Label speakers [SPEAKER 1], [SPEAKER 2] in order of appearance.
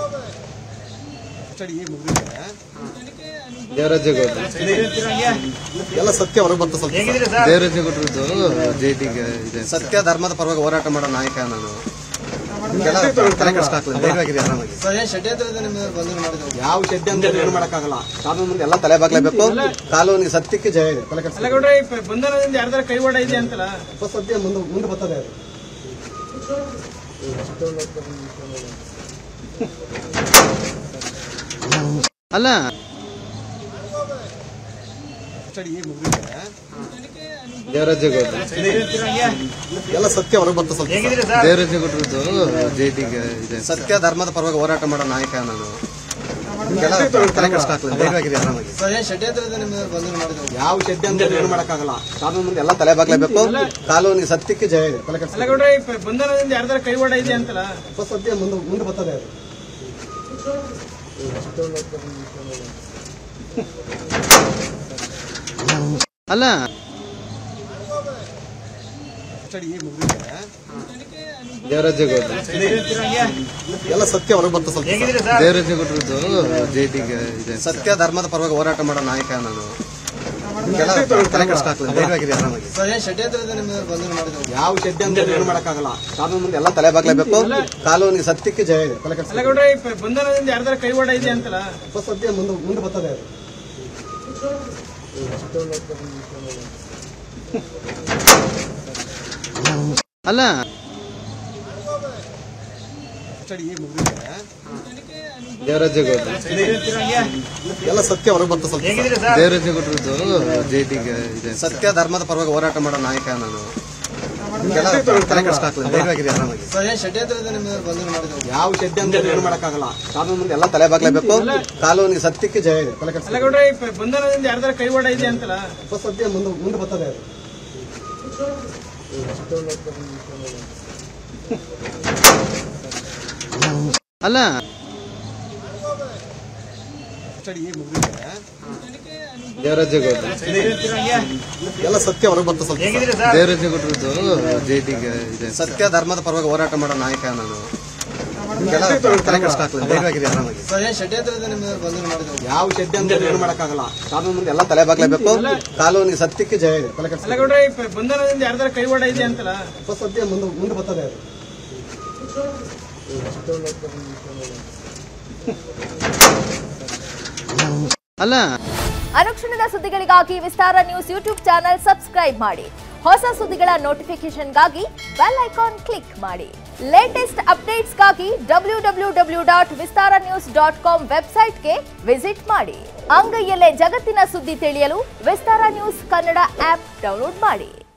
[SPEAKER 1] Study ಮುಗಿದಿದೆ
[SPEAKER 2] ದೇವರಾಜೇಗೌಡ
[SPEAKER 1] ಎಲ್ಲ ಸತ್ಯ ಹೊರಗೆ ಬಂತು ಸ್ವಲ್ಪ
[SPEAKER 2] ದೇವರಾಜೇಗೌಡರದ್ದು ಜೆ ಟಿಗೆ ಇದೆ
[SPEAKER 1] ಸತ್ಯ ಧರ್ಮದ ಪರವಾಗಿ ಹೋರಾಟ ಮಾಡೋ ನಾಯಕ ನಾನು ನಿಮ್ಗೆಲ್ಲ ತಲೆ ಕೆಡಿಸ್ಕಾಕ್ಲಿಲ್ಲ ಧೈರ್ಯವಾಗಿರಿ ಆರಾಮಾಗಿ ಯಾವ ಷಡ್ಯ ಅಂತ ಏನು ಮಾಡಕ್ಕಾಗಲ್ಲ ಕಾನೂನು ಮುಂದೆ ಎಲ್ಲ ತಲೆ ಬಾಗ್ಲೇಬೇಕು ಕಾನೂನಿಗೆ ಸತ್ಯಕ್ಕೆ ಜಯ ಇದೆ ತಲೆ ಕೆಡಿಸ್ಕೊಳ್ಳಿ.
[SPEAKER 3] ಅಲ್ಲಗೌಡ್ರೆ ಈ ಪ- ಬಂಧನದಿಂದ ಯಾರ್ದಾರ ಕೈವಾಡ ಇದೆ ಅಂತಲ್ಲ
[SPEAKER 1] ಸ್ವಲ್ಪ ಸದ್ಯ ಮುಂದೆ ಮುಂದೆ ಬರ್ತದೆ ಅದು
[SPEAKER 2] ಅಲ್ಲ
[SPEAKER 1] ಸ್ಟಡಿ ಮುಗಿದಿದೆ
[SPEAKER 2] ದೇವರಾಜೇಗೌಡ
[SPEAKER 1] ಎಲ್ಲ ಸತ್ಯ ಹೊರಗೆ ಬಂತು ಸ್ವಲ್ಪ
[SPEAKER 2] ದೇವರಾಜೇಗೌಡರದ್ದು ಜೆ ಟಿಗೆ ಇದೆ
[SPEAKER 1] ಸತ್ಯ ಧರ್ಮದ ಪರವಾಗಿ ಹೋರಾಟ ಮಾಡೋ ನಾಯಕ ನಾನು ನಿಮ್ಗೆಲ್ಲ ತಲೆ ಕೆಡಿಸ್ಕಾಕ್ಲಿಲ್ಲ ಧೈರ್ಯವಾಗಿರಿ ಆರಾಮಾಗಿ ಯಾವ ಷಡ್ಯ ಅಂತ ಏನು ಮಾಡಕ್ಕಾಗಲ್ಲ ಕಾನೂನು ಮುಂದೆ ಎಲ್ಲ ತಲೆ ಬಾಗ್ಲೇಬೇಕು ಕಾನೂನಿಗೆ ಸತ್ಯಕ್ಕೆ ಜಯ ಇದೆ ತಲೆ ಕೆಡಿಸ್ಕೊಳ್ಳಿ.
[SPEAKER 3] ಅಲ್ಲಗೌಡ್ರೆ ಈ ಪ- ಬಂಧನದಿಂದ ಯಾರ್ದಾರ ಕೈವಾಡ ಇದೆ ಅಂತಲ್ಲ
[SPEAKER 1] ಸ್ವಲ್ಪ ಸದ್ಯ ಮುಂದೆ ಮುಂದೆ ಬರ್ತದೆ ಅದು
[SPEAKER 2] ಅಲ್ಲ
[SPEAKER 1] ಸ್ಟಡಿ ಮುಗಿದಿದೆ
[SPEAKER 2] ದೇವರಾಜೇಗೌಡ
[SPEAKER 1] ಎಲ್ಲ ಸತ್ಯ ಹೊರಗೆ ಬಂತು ಸ್ವಲ್ಪ
[SPEAKER 2] ದೇವರಾಜೇಗೌಡರದ್ದು ಜೆ ಟಿಗೆ ಇದೆ
[SPEAKER 1] ಸತ್ಯ ಧರ್ಮದ ಪರವಾಗಿ ಹೋರಾಟ ಮಾಡೋ ನಾಯಕ ನಾನು ನಿಮ್ಗೆಲ್ಲ ತಲೆ ಕೆಡಿಸ್ಕಾಕ್ಲಿಲ್ಲ ಧೈರ್ಯವಾಗಿರಿ ಆರಾಮಾಗಿ ಯಾವ ಷಡ್ಯ ಅಂತ ಏನು ಮಾಡಕ್ಕಾಗಲ್ಲ ಕಾನೂನು ಮುಂದೆ ಎಲ್ಲ ತಲೆ ಬಾಗ್ಲೇಬೇಕು ಕಾನೂನಿಗೆ ಸತ್ಯಕ್ಕೆ ಜಯ ಇದೆ ತಲೆ ಕೆಡಿಸ್ಕೊಳ್ಳಿ.
[SPEAKER 3] ಅಲ್ಲಗೌಡ್ರೆ ಈ ಪ- ಬಂಧನದಿಂದ ಯಾರ್ದಾರ ಕೈವಾಡ ಇದೆ ಅಂತಲ್ಲ
[SPEAKER 1] ಸ್ವಲ್ಪ ಸದ್ಯ ಮುಂದೆ ಮುಂದೆ ಬರ್ತದೆ ಅದು
[SPEAKER 2] ಅಲ್ಲ
[SPEAKER 1] ಸ್ಟಡಿ ಮುಗಿದಿದೆ
[SPEAKER 2] ದೇವರಾಜೇಗೌಡ
[SPEAKER 1] ಎಲ್ಲ ಸತ್ಯ ಹೊರಗೆ ಬಂತು ಸ್ವಲ್ಪ
[SPEAKER 2] ದೇವರಾಜೇಗೌಡರದ್ದು ಜೆ ಟಿಗೆ ಇದೆ
[SPEAKER 1] ಸತ್ಯ ಧರ್ಮದ ಪರವಾಗಿ ಹೋರಾಟ ಮಾಡೋ ನಾಯಕ ನಾನು ನಿಮ್ಗೆಲ್ಲ ತಲೆ ಕೆಡಿಸ್ಕಾಕ್ಲಿಲ್ಲ ಧೈರ್ಯವಾಗಿರಿ ಆರಾಮಾಗಿ ಯಾವ ಷಡ್ಯ ಅಂತ ಏನು ಮಾಡಕ್ಕಾಗಲ್ಲ ಕಾನೂನು ಮುಂದೆ ಎಲ್ಲ ತಲೆ ಬಾಗ್ಲೇಬೇಕು ಕಾನೂನಿಗೆ ಸತ್ಯಕ್ಕೆ ಜಯ ಇದೆ ತಲೆ ಕೆಡಿಸ್ಕೊಳ್ಳಿ.
[SPEAKER 3] ಅಲ್ಲಗೌಡ್ರೆ ಈ ಪ- ಬಂಧನದಿಂದ ಯಾರ್ದಾರ ಕೈವಾಡ ಇದೆ ಅಂತಲ್ಲ
[SPEAKER 1] ಸ್ವಲ್ಪ ಸದ್ಯ ಮುಂದೆ ಮುಂದೆ ಬರ್ತದೆ ಅದು
[SPEAKER 2] ಅಲ್ಲ
[SPEAKER 1] ಸ್ಟಡಿ ಮುಗಿದಿದೆ
[SPEAKER 2] ದೇವರಾಜೇಗೌಡ
[SPEAKER 1] ಎಲ್ಲ ಸತ್ಯ ಹೊರಗೆ ಬಂತು ಸ್ವಲ್ಪ
[SPEAKER 2] ದೇವರಾಜೇಗೌಡರದ್ದು ಜೆ ಟಿಗೆ ಇದೆ
[SPEAKER 1] ಸತ್ಯ ಧರ್ಮದ ಪರವಾಗಿ ಹೋರಾಟ ಮಾಡೋ ನಾಯಕ ನಾನು ನಿಮ್ಗೆಲ್ಲ ತಲೆ ಕೆಡಿಸ್ಕಾಕ್ಲಿಲ್ಲ ಧೈರ್ಯವಾಗಿರಿ ಆರಾಮಾಗಿ ಯಾವ ಷಡ್ಯ ಅಂತ ಏನು ಮಾಡಕ್ಕಾಗಲ್ಲ ಕಾನೂನು ಮುಂದೆ ಎಲ್ಲ ತಲೆ ಬಾಗ್ಲೇಬೇಕು ಕಾನೂನಿಗೆ ಸತ್ಯಕ್ಕೆ ಜಯ ಇದೆ ತಲೆ ಕೆಡಿಸ್ಕೊಳ್ಳಿ.
[SPEAKER 3] ಅಲ್ಲಗೌಡ್ರೆ ಈ ಪ- ಬಂಧನದಿಂದ ಯಾರ್ದಾರ ಕೈವಾಡ ಇದೆ ಅಂತಲ್ಲ
[SPEAKER 1] ಸ್ವಲ್ಪ ಸದ್ಯ ಮುಂದೆ ಮುಂದೆ ಬರ್ತದೆ ಅದು
[SPEAKER 2] ಅಲ್ಲ
[SPEAKER 4] ಅನುಕ್ಷಣದ ಸುದ್ದಿಗಳಿಗಾಗಿ Vistara news YouTube channel subscribe ಮಾಡಿ ಹೊಸ ಸುದ್ದಿಗಳ ನೋಟಿಫಿಕೇಶನ್ಗಾಗಿ ಬೆಲ್ ಐಕಾನ್ ಕ್ಲಿಕ್ ಮಾಡಿ ಲೇಟೆಸ್ಟ್ ಅಪ್ಡೇಟ್ಸ್ಗಾಗಿ W W W dot Vistara news dot com ವೆಬ್ಸೈಟ್ಗೆ ವಿಸಿಟ್ ಮಾಡಿ ಅಂಗೈಯಲ್ಲೇ ಜಗತ್ತಿನ ಸುದ್ದಿ ತಿಳಿಯಲು Vistara news Kannada app download ಮಾಡಿ